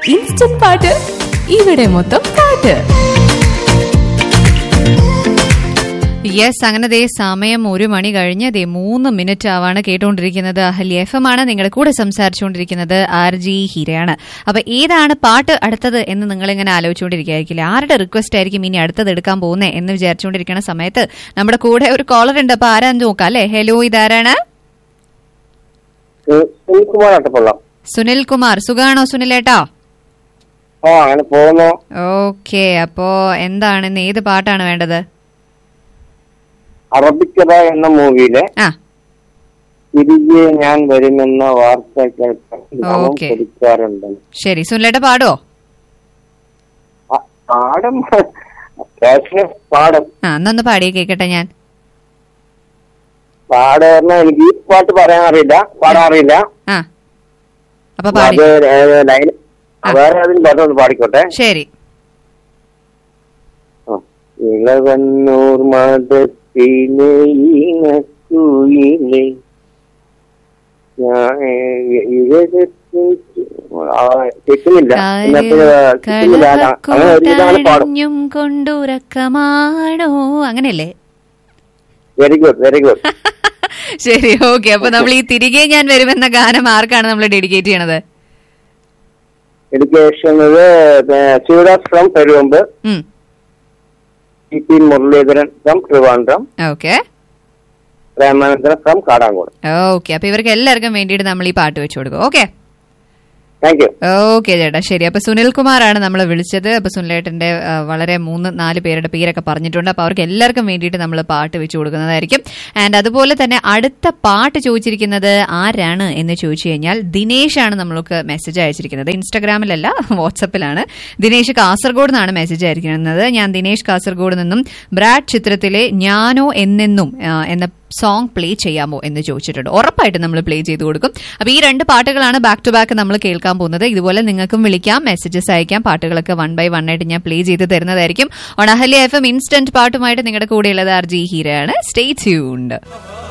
Instant പാട്ട് ഇവിടെ മൊത്തം പാട്ട് യെസ് അങ്ങനെ ദേ സമയം ഒരു മണി കഴിഞ്ഞ് ദേ മൂന്ന് മിനിറ്റ് ആവാണ് കേട്ടുകൊണ്ടിരിക്കുന്നത് അഹല്യ എഫ് എം ആണ് നിങ്ങളുടെ കൂടെ സംസാരിച്ചുകൊണ്ടിരിക്കുന്നത് ആർ ജി ഹീരയാണ് അപ്പൊ ഏതാണ് പാട്ട് അടുത്തത് എന്ന് നിങ്ങൾ ഇങ്ങനെ ആലോചിച്ചുകൊണ്ടിരിക്കുകയായിരിക്കില്ല ആരുടെ റിക്വസ്റ്റ് ആയിരിക്കും ഇനി അടുത്തത് എടുക്കാൻ പോകുന്നത് എന്ന് വിചാരിച്ചുകൊണ്ടിരിക്കുന്ന സമയത്ത് നമ്മുടെ കൂടെ ഒരു കോളർ ഉണ്ട് അപ്പൊ ആരാന്ന് നോക്കാം അല്ലെ ഹലോ ഇതാരാണ് സുനിൽകുമാർ അട്ടപ്പള്ളം സുനിൽ കുമാർ സുഖാണോ സുനിലേട്ടാ ആ അങ്ങനെ പോകുന്നു ഓക്കെ അപ്പോ എന്താണ് ഇന്ന് ഏത് പാട്ടാണ് വേണ്ടത് അറബിക്കഥ എന്ന മൂവിയിലെ ആ തിരികെ ഞാൻ വരുമെന്ന വാർത്ത കേൾക്കാൻ ഗ്രാമം ഓക്കേ. കൊതിക്കാറുണ്ട് ശരി സുനിലേട്ട പാടോ ആ, പാടും അത്യാവശ്യം പാടും ആ എന്നൊന്ന് പാടിയേ കേക്കട്ടെ ഞാൻ പാട് പറഞ്ഞാൽ എനിക്ക് ഈ പാട്ട് പറയാൻ അറിയില്ല പാടാൻ അറിയില്ല ആ അപ്പൊ പാടി അത് ഏ, ലൈൻ വേറെ അതിന് പാട്ടൊന്ന് പാടിക്കോട്ടെ ശരി ആ. ഇളവന്നൂർ മതത്തിലെ ഈണക്കുയിലെ ഞാൻ ഇഴകത്ത് ആ, കേൾക്കുന്നില്ല ഇന്നത്തെ കേൾക്കുന്നില്ല ആ, അങ്ങനെ ഒരു ഇതാണ് പാടും കളഞ്ഞും കൊണ്ടുറക്കമാണോ അങ്ങനെയല്ലേ വെരി ഗുഡ് വെരി ഗുഡ് ശരി ഓക്കെ അപ്പൊ നമ്മൾ ഈ തിരികെ ഞാൻ വരുമെന്ന ഗാനം ആർക്കാണ് നമ്മൾ ഡെഡിക്കേറ്റ് ചെയ്യണത് എഡ്യൂക്കേഷൻ ശിവദാസ് ഫ്രം പെരുവമ്പ് ഉം T P Muraleedharan from Trivandrum okay Premanandan from Kadangode okay അപ്പൊ ഇവർക്ക് എല്ലാവർക്കും വേണ്ടിയിട്ട് നമ്മൾ ഈ പാട്ട് വെച്ചു കൊടുക്കും ഓക്കെ താങ്ക് യു ഓക്കെ ചേട്ടാ ശരി അപ്പൊ സുനിൽ കുമാറാണ് നമ്മൾ വിളിച്ചത് അപ്പൊ സുനിലേട്ടന്റെ ആ, വളരെ മൂന്ന് നാല് പേരുടെ പേരൊക്കെ പറഞ്ഞിട്ടുണ്ട് അപ്പൊ അവർക്ക് എല്ലാവർക്കും വേണ്ടിയിട്ട് നമ്മൾ പാട്ട് വെച്ചു കൊടുക്കുന്നതായിരിക്കും ആൻഡ് അതുപോലെ തന്നെ അടുത്ത പാട്ട് ചോദിച്ചിരിക്കുന്നത് ആരാണ് എന്ന് ചോദിച്ചു കഴിഞ്ഞാൽ ദിനേശ് ആണ് നമ്മൾക്ക് മെസ്സേജ് അയച്ചിരിക്കുന്നത് ഇൻസ്റ്റാഗ്രാമിലല്ല വാട്സപ്പിലാണ് ദിനേശ് കാസർഗോഡ് നിന്നാണ് മെസ്സേജ് അയച്ചിരിക്കുന്നത് ഞാൻ ദിനേശ് കാസർഗോഡ് നിന്നും ബ്രാഡ് ചിത്രത്തിലെ ഞാനോ എന്നെന്നും ആ, എന്ന സോങ് പ്ലേ ചെയ്യാമോ എന്ന് ചോദിച്ചിട്ടുണ്ട് ഉറപ്പായിട്ടും നമ്മൾ പ്ലേ ചെയ്ത് കൊടുക്കും അപ്പൊ ഈ രണ്ട് പാട്ടുകളാണ് ബാക്ക് ടു ബാക്ക് നമ്മൾ കേൾക്കാൻ പോകുന്നത് ഇതുപോലെ നിങ്ങൾക്കും വിളിക്കാം മെസ്സേജസ് അയക്കാം പാട്ടുകളൊക്കെ വൺ ബൈ വൺ ആയിട്ട് ഞാൻ പ്ലേ ചെയ്ത് തരുന്നതായിരിക്കും ഓണഹല്യ എഫ് എം ഇൻസ്റ്റന്റ് പാട്ടുമായിട്ട് നിങ്ങളുടെ കൂടെയുള്ളത് ആർ ജി ഹീരയാണ് സ്റ്റേ ട്യൂൺഡ്